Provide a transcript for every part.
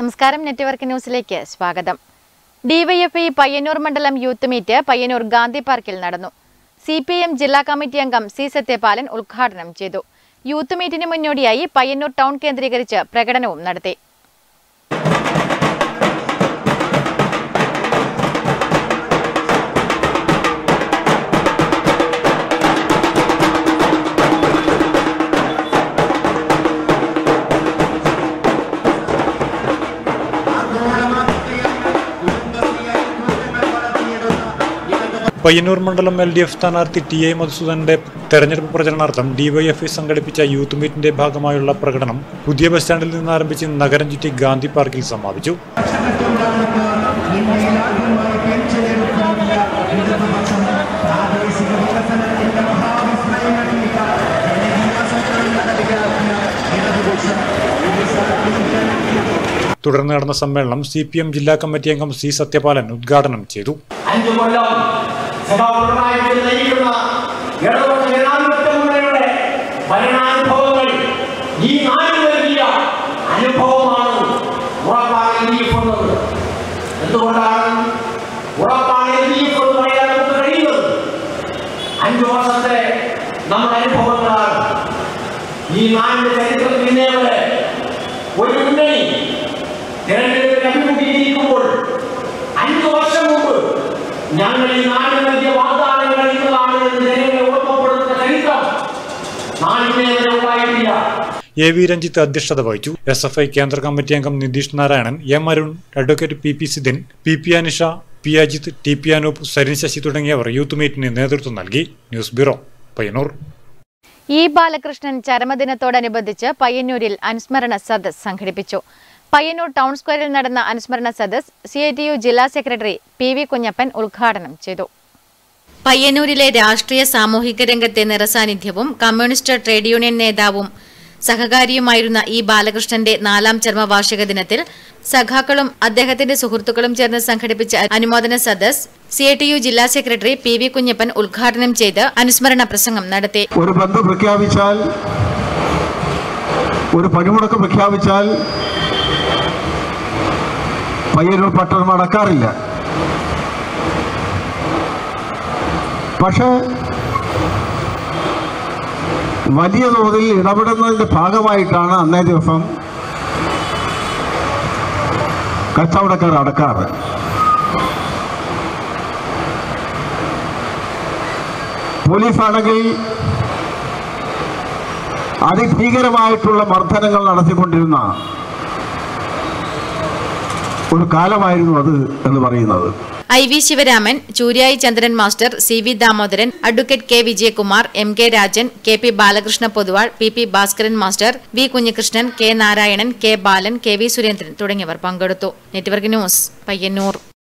നമസ്കാരം നെറ്റ്വർക്ക് ന്യൂസിലേക്ക് സ്വാഗതം ഡിവൈഎഫ്ഐ പയ്യന്നൂർ മണ്ഡലം യൂത്ത് മീറ്റ് പയ്യന്നൂർ ഗാന്ധി പാർക്കിൽ നടന്നു സി പി എം ജില്ലാ കമ്മിറ്റി അംഗം സി സത്യപാലൻ ഉദ്ഘാടനം ചെയ്തു യൂത്ത് മീറ്റിന് മുന്നോടിയായി പയ്യന്നൂർ ടൗൺ കേന്ദ്രീകരിച്ച് പ്രകടനവും നടത്തി പയ്യന്നൂർ മണ്ഡലം എൽ ഡി എഫ് സ്ഥാനാർത്ഥി ടി എ മധുസൂദന്റെ തെരഞ്ഞെടുപ്പ് പ്രചരണാർത്ഥം ഡിവൈഎഫ്ഐ സംഘടിപ്പിച്ച യൂത്ത് മീറ്റിന്റെ ഭാഗമായുള്ള പ്രകടനം പുതിയ ബസ് സ്റ്റാൻഡിൽ നിന്ന് ആരംഭിച്ച് നഗരം ചുറ്റി ഗാന്ധി പാർക്കിൽ സമാപിച്ചു തുടർന്ന് നടന്ന സമ്മേളനം സി പി എം ജില്ലാ കമ്മിറ്റി അംഗം സി സത്യപാലൻ ഉദ്ഘാടനം ചെയ്തു അഞ്ചു കൊല്ലം സഖാവ് പിണറായി വിജയൻ നയിക്കുന്ന ഇടതുപക്ഷ ജനാധിപത്യ മുന്നണിയുടെ ഭരണാനുഭവങ്ങൾ ഈ നാടിന് നൽകിയ അനുഭവമാണ് ഉറപ്പാണ് എൽ ഡി എഫ് എന്നത് എന്തുകൊണ്ടാണ് ഉറപ്പാണ് എൽ ഡി എഫ് എന്ന് പറയാൻ നമുക്ക് കഴിയുന്നത് അഞ്ചു വർഷത്തെ നമ്മുടെ അനുഭവങ്ങളാണ് ഈ നാടിന്റെ ചരിത്രത്തിൽ ഇന്നേ വരെ ഒരു മുന്നണി തിരഞ്ഞെടുപ്പിൽ അഭിമുഖീകരിക്കുമ്പോൾ അഞ്ചു വർഷം മുമ്പ് ഞങ്ങൾ ഈ നാടിന് നൽകിയ വാഗ്ദാനങ്ങൾ ഇന്നതാണ് എന്ന് ജനങ്ങളെ ഓർമ്മപ്പെടുത്തുന്ന ചരിത്രം നാടിനെ വരെ ഉണ്ടായിട്ടില്ല എ വി രഞ്ജിത്ത് അധ്യക്ഷത വഹിച്ചു എസ് എഫ് ഐ കേന്ദ്ര കമ്മിറ്റി അംഗം Nitheesh Narayanan M Arun advocate P P Sidin P P Anisha P Ajith T P Anoop Sarin Sasi തുടങ്ങിയവർ യൂത്ത് മീറ്റിന് നേതൃത്വം നൽകി news bureau Payyanur E Balakrishnan ചരമദിനത്തോടനുബന്ധിച്ച് പയ്യന്നൂരിൽ അനുസ്മരണ സദസ് സംഘടിപ്പിച്ചു പയ്യന്നൂർ ടൗൺ സ്ക്വയറിൽ നടന്ന അനുസ്മരണ സദസ് സി ഐ ടി യു ജില്ലാ സെക്രട്ടറി പി വി കുഞ്ഞപ്പൻ ഉദ്ഘാടനം ചെയ്തു പയ്യന്നൂരിലെ രാഷ്ട്രീയ സാമൂഹിക രംഗത്തെ നിറസാന്നിധ്യവും കമ്മ്യൂണിസ്റ്റ് ട്രേഡ് യൂണിയൻ നേതാവും സഹകാരിയുമായിരുന്ന ഇ ബാലകൃഷ്ണന്റെ നാലാം ചരമവാർഷിക ദിനത്തിൽ സഖാക്കളും അദ്ദേഹത്തിന്റെ സുഹൃത്തുക്കളും ചേർന്ന് സംഘടിപ്പിച്ച അനുമോദന സദസ് സി ഐ ടി യു ജില്ലാ സെക്രട്ടറി പി വി കുഞ്ഞപ്പൻ ഉദ്ഘാടനം ചെയ്ത് അനുസ്മരണ പ്രസംഗം നടത്തി ഒരു ബന്ദ് പ്രഖ്യാപിച്ചാൽ ഒരു പണിമുടക്ക് പ്രഖ്യാപിച്ചാൽ പയ്യന്നൂർ പട്ടണം അടക്കാറില്ല പക്ഷേ വലിയ തോതിൽ ഇടപെടുന്നതിന്റെ ഭാഗമായിട്ടാണ് അന്നേ ദിവസം കച്ചവടക്കാർ അടക്കാറ് പോലീസാണെങ്കിൽ അതിഭീകരമായിട്ടുള്ള മർദ്ദനങ്ങൾ നടത്തിക്കൊണ്ടിരുന്ന ഒരു കാലമായിരുന്നു അത് എന്ന് പറയുന്നത് I V Sivaraman Chooriyayi Chandran master C V Damodaran advocate K Vijayakumar M K Rajan K P Balakrishna Poduval P P Bhaskaran master V Kunhikrishnan K Narayanan K Balan K V Surendran തുടങ്ങിയവർ പങ്കെടുത്തു നെറ്റ്വർക്ക് ന്യൂസ് പയ്യന്നൂർ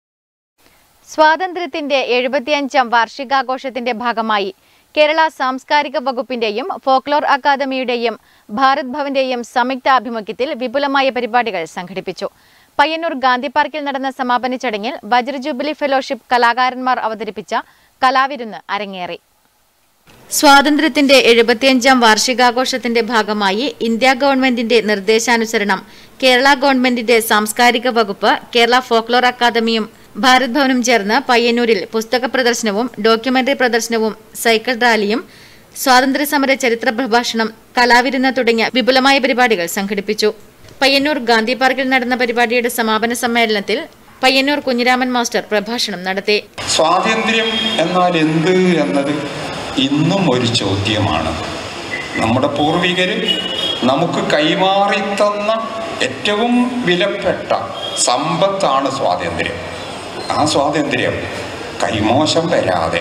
സ്വാതന്ത്ര്യത്തിന്റെ എഴുപത്തിയഞ്ചാം വാർഷികാഘോഷത്തിന്റെ ഭാഗമായി കേരള സാംസ്കാരിക വകുപ്പിന്റെയും ഫോക്ലോർ അക്കാദമിയുടെയും ഭാരത് ഭവന്റെയും സംയുക്ത ആഭിമുഖ്യത്തിൽ വിപുലമായ പരിപാടികൾ സംഘടിപ്പിച്ചു പയ്യന്നൂർ ഗാന്ധി പാർക്കിൽ നടന്ന സമാപന ചടങ്ങിൽ വജ്ര ജൂബിലി ഫെലോഷിപ്പ് കലാകാരന്മാർ അവതരിപ്പിച്ച കലാവിരുന്ന് അരങ്ങേറി സ്വാതന്ത്ര്യത്തിന്റെ എഴുപത്തിയഞ്ചാം വാർഷികാഘോഷത്തിന്റെ ഭാഗമായി ഇന്ത്യ ഗവൺമെന്റിന്റെ നിർദ്ദേശാനുസരണം കേരള ഗവൺമെന്റിന്റെ സാംസ്കാരിക വകുപ്പ് കേരള ഫോക്ലോർ അക്കാദമിയും ഭാരത് ഭവനും ചേർന്ന് പയ്യന്നൂരിൽ പുസ്തക പ്രദർശനവും ഡോക്യുമെന്ററി പ്രദർശനവും സൈക്കിൾ റാലിയും സ്വാതന്ത്ര്യ സമര ചരിത്ര പ്രഭാഷണം കലാവിരുന്ന് തുടങ്ങിയ വിപുലമായ പരിപാടികൾ സംഘടിപ്പിച്ചു പയ്യന്നൂർ ഗാന്ധി പാർക്കിൽ നടന്ന പരിപാടിയുടെ സമാപന സമ്മേളനത്തിൽ പയ്യന്നൂർ കുഞ്ഞിരാമൻ മാസ്റ്റർ പ്രഭാഷണം നടത്തി സ്വാതന്ത്ര്യം എന്നാൽ എന്ത് എന്നത് ഇന്നും ഒരു ചോദ്യമാണ് നമ്മുടെ പൂർവികർ നമുക്ക് കൈമാറിത്തന്ന ഏറ്റവും വിലപ്പെട്ട സമ്പത്താണ് സ്വാതന്ത്ര്യം ആ സ്വാതന്ത്ര്യം കൈമോശം വരാതെ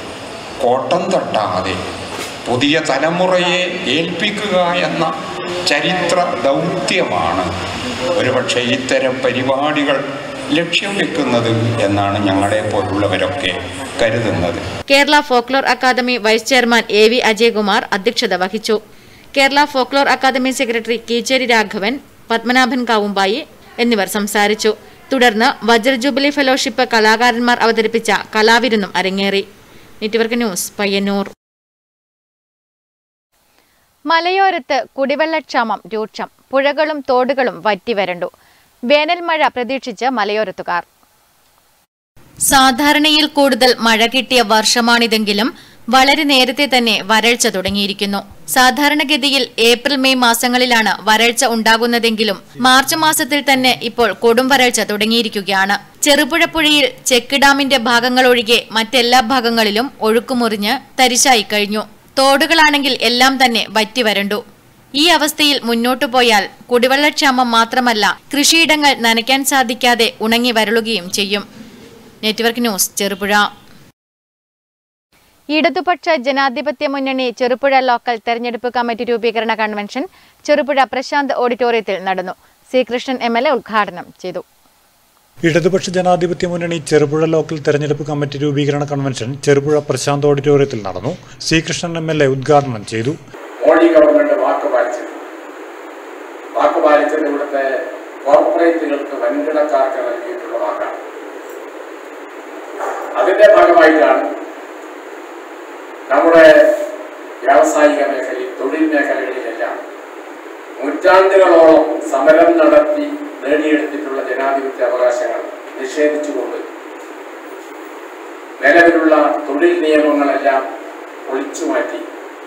കോട്ടം തട്ടാതെ പുതിയ തലമുറയെ ഏൽപ്പിക്കുക എന്ന ചരിത്ര ദൗത്യമാണ് ഒരുപക്ഷെ ഇത്തരം പരിപാടികൾ ലക്ഷ്യം വെക്കുന്നത് എന്നാണ് ഞങ്ങളെ പോലുള്ളവരൊക്കെ കരുതുന്നത് Kerala folklore academy vice chairman A V Ajayakumar അധ്യക്ഷത വഹിച്ചു Kerala folklore academy secretary Keecheri Raghavan Padmanabhan Kavumbayi എന്നിവർ സംസാരിച്ചു തുടർന്ന് വജ്ര ജൂബിലി ഫെലോഷിപ്പ് കലാകാരന്മാർ അവതരിപ്പിച്ച കലാവിരുന്നും അരങ്ങേറി നെറ്റ്വർക്ക് ന്യൂസ് പയ്യന്നൂർ മലയോരത്ത് കുടിവെള്ളക്ഷാമം രൂക്ഷം പുഴകളും തോടുകളും വറ്റിവരണ്ടു വേനൽ മഴ പ്രതീക്ഷിച്ച് മലയോരത്തുകാർ സാധാരണയിൽ കൂടുതൽ മഴ കിട്ടിയ വർഷമാണിതെങ്കിലും വളരെ നേരത്തെ തന്നെ വരൾച്ച തുടങ്ങിയിരിക്കുന്നു സാധാരണഗതിയിൽ ഏപ്രിൽ മെയ് മാസങ്ങളിലാണ് വരൾച്ച ഉണ്ടാകുന്നതെങ്കിലും മാർച്ച് മാസത്തിൽ തന്നെ ഇപ്പോൾ കൊടും വരൾച്ച തുടങ്ങിയിരിക്കുകയാണ് ചെറുപുഴ പുഴയിൽ ചെക്ക് ഡാമിന്റെ ഭാഗങ്ങളൊഴികെ മറ്റെല്ലാ ഭാഗങ്ങളിലും ഒഴുക്കുമുറിഞ്ഞ് തരിശായി കഴിഞ്ഞു തോടുകളാണെങ്കിൽ എല്ലാം തന്നെ വറ്റി വരണ്ടു ഈ അവസ്ഥയിൽ മുന്നോട്ടു പോയാൽ കുടിവെള്ളക്ഷാമം മാത്രമല്ല കൃഷിയിടങ്ങൾ നനയ്ക്കാൻ സാധിക്കാതെ ഉണങ്ങി വരളുകയും ചെയ്യും നെറ്റ്വർക്ക് ന്യൂസ് ചെറുപുഴ ഇടതുപക്ഷ ജനാധിപത്യ മുന്നണി ചെറുപുഴ ലോക്കൽ തെരഞ്ഞെടുപ്പ് കമ്മിറ്റി രൂപീകരണ കൺവെൻഷൻ ചെറുപുഴ പ്രശാന്ത് ഓഡിറ്റോറിയത്തിൽ നടന്നു C Krishnan M L A ഉദ്ഘാടനം ചെയ്തു ഇടതുപക്ഷ ജനാധിപത്യ മുന്നണി ചെറുപുഴ ലോക്കൽ തെരഞ്ഞെടുപ്പ് കമ്മിറ്റി രൂപീകരണ കൺവെൻഷൻ ചെറുപുഴ പ്രശാന്ത് ഓഡിറ്റോറിയത്തിൽ നടന്നു C Krishnan M L A ഉദ്ഘാടനം ചെയ്തു മോഡി ഗവൺമെന്റ് വാക്ക് പാലിച്ചത് വാക്ക് പാലിച്ചത് ഇവിടുത്തെ കോർപ്പറേറ്റുകൾക്ക് വൻകിടക്കാർക്ക് നൽകിയിട്ടുള്ള വാക്കാണ് അതിന്റെ ഭാഗമായിട്ടാണ് നമ്മുടെ വ്യാവസായിക മേഖലയിൽ തൊഴിൽ മേഖലകളിലെല്ലാം നൂറ്റാണ്ടുകളോളം സമരം നടത്തി നേടിയെടുത്തിട്ടുള്ള ജനാധിപത്യ അവകാശങ്ങൾ നിഷേധിച്ചുകൊണ്ട് നിലവിലുള്ള തൊഴിൽ നിയമങ്ങളെല്ലാം ഒളിച്ചു മാറ്റി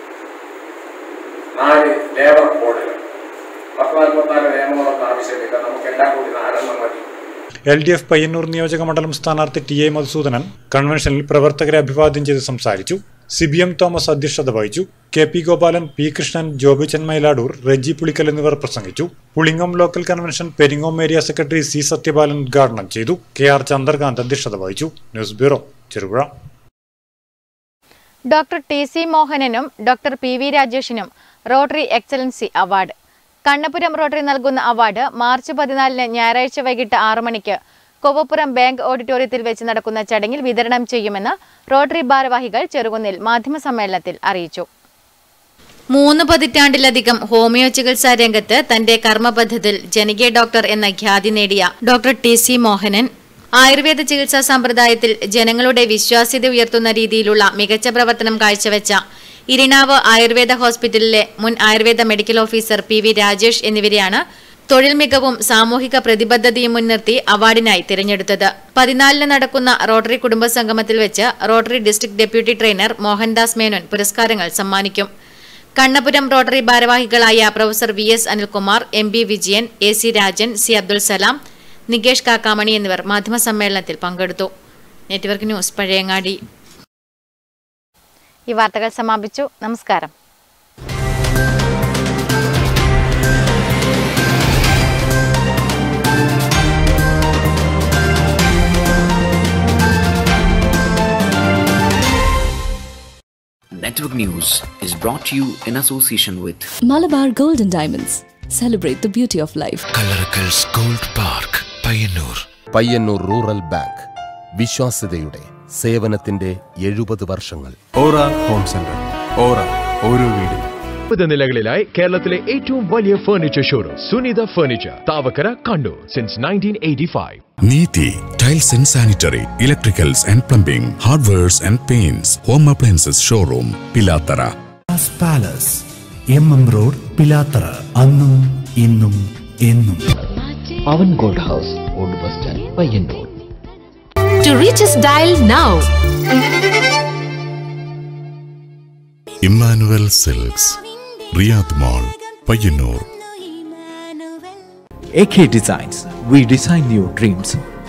നാല് ലേബർ കോഡുകൾ പത്ത് നാൽപ്പത്തിനാല് നിയമങ്ങളൊന്നും ആവശ്യമില്ല നമുക്ക് എല്ലാം കൂടി നാലെണ്ണം മതി എൽ ഡി എഫ് പയ്യന്നൂർ നിയോജക മണ്ഡലം സ്ഥാനാർത്ഥി ടി എ മധുസൂദനൻ കൺവെൻഷനിൽ പ്രവർത്തകരെ അഭിവാദ്യം ചെയ്ത് സംസാരിച്ചു സി ബി എം തോമസ് അധ്യക്ഷത വഹിച്ചു K P Gopalan P Krishnan Joby Chenmayiladoor Reji Pulikkal എന്നിവർ പ്രസംഗിച്ചു Pulingam local convention Peringome area secretary C Sathyapalan ഉദ്ഘാടനം ചെയ്തു കെ ആർ ചന്ദ്രകാന്ത് അധ്യക്ഷത വഹിച്ചു news bureau Cherupuzha doctor T C മോഹനനും ഡോക്ടർ പി വി രാജേഷിനും Rotary excellency award Kannapuram Rotary നൽകുന്ന അവാർഡ് മാർച്ച് പതിനാലിന് ഞായറാഴ്ച വൈകിട്ട് ആറു മണിക്ക് കൊവപ്പുറം ബാങ്ക് ഓഡിറ്റോറിയത്തിൽ വെച്ച് നടക്കുന്ന ചടങ്ങിൽ വിതരണം ചെയ്യുമെന്ന് റോട്ടറി ഭാരവാഹികൾ ചെറുകുന്നിൽ മാധ്യമസമ്മേളനത്തിൽ അറിയിച്ചു മൂന്ന് പതിറ്റാണ്ടിലധികം ഹോമിയോ ചികിത്സാ രംഗത്ത് തന്റെ കർമ്മപദ്ധതിയിൽ ജനകീയ ഡോക്ടർ എന്ന ഖ്യാതി നേടിയ doctor T C Mohanan Ayurveda ചികിത്സാ സമ്പ്രദായത്തിൽ ജനങ്ങളുടെ വിശ്വാസ്യത ഉയർത്തുന്ന രീതിയിലുള്ള മികച്ച പ്രവർത്തനം കാഴ്ചവെച്ച ഇരിണാവ് ആയുർവേദ ഹോസ്പിറ്റലിലെ മുൻ Ayurveda medical officer P V Rajesh എന്നിവരെയാണ് തൊഴിൽ മികവും സാമൂഹിക പ്രതിബദ്ധതയും മുൻനിർത്തി അവാർഡിനായി തിരഞ്ഞെടുത്തത് പതിനാലിന് നടക്കുന്ന റോട്ടറി കുടുംബ സംഗമത്തിൽ വെച്ച് Rotary district deputy trainer Mohandas Menon പുരസ്കാരങ്ങൾ സമ്മാനിക്കും കണ്ണപുരം റോട്ടറി ഭാരവാഹികളായ professor V S Anilkumar M B Vijayan A C Rajan C Abdul Salam Nikesh Kakkamani എന്നിവർ മാധ്യമസമ്മേളനത്തിൽ പങ്കെടുത്തു നെറ്റ്വർക്ക് ന്യൂസ് പഴയങ്ങാടി ഈ വാർത്തകൾ സമാപിച്ചു നമസ്കാരം Network News is brought to you in association with Malabar Gold and Diamonds. Celebrate the beauty of life. Kallarakkals gold park Payyanur Payyanur rural bank വിശ്വാസ്യതയുടെ സേവനത്തിന്റെ എഴുപത് വർഷങ്ങൾ ഓറ ഹോം സെന്റർ ഓറ ഓരോ വീടും മുപ്പത് നിലകളിലായി കേരളത്തിലെ ഏറ്റവും വലിയ furniture showroom Sunitha furniture Thavakkara Kannur since nineteen eighty five Neethi tiles and sanitary electricals and plumbing hardwares and paints home appliances showroom Pilathara palace M M road Pilathara അന്നും ഇന്നും എന്നും Pavan gold house old bus stand Payyanur To reach us, dial now. Immanuel silks Riyadh mall Payyanur AK Designs. We design your dreams.